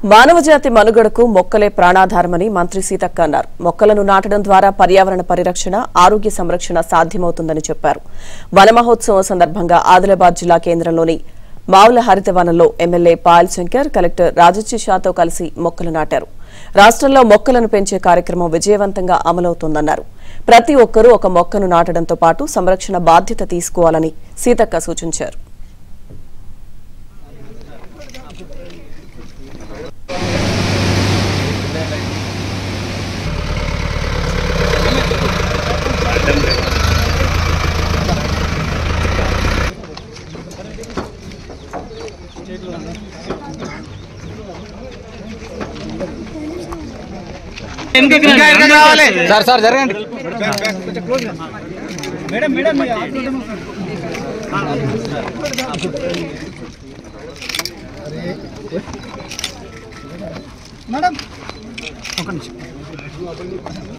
మానవజాతి మనుగడకు మొక్కలే ప్రాణాధారమని మంత్రి సీతక్క అన్నారు మొక్కలను నాటడం ద్వారా పర్యావరణ పరిరక్షణ ఆరోగ్య సంరక్షణ సాధ్యమవుతుందని చెప్పారు వన మహోత్సవం సందర్భంగా ఆదిలాబాద్ జిల్లా కేంద్రంలోని మావుల హరితవనంలో ఎమ్మెల్యే పాయల్ శంకర్ కలెక్టర్ రాజచ్చి షాతో కలిసి మొక్కలు నాటారు రాష్ట్రంలో మొక్కలను పెంచే కార్యక్రమం విజయవంతంగా అమలవుతోందన్నారు ప్రతి ఒక్కరూ ఒక మొక్కను నాటడంతో పాటు సంరక్షణ బాధ్యత తీసుకోవాలని సీతక్క సూచించారు సార్ సార్ జరగండి మేడం ఒక నిమిషం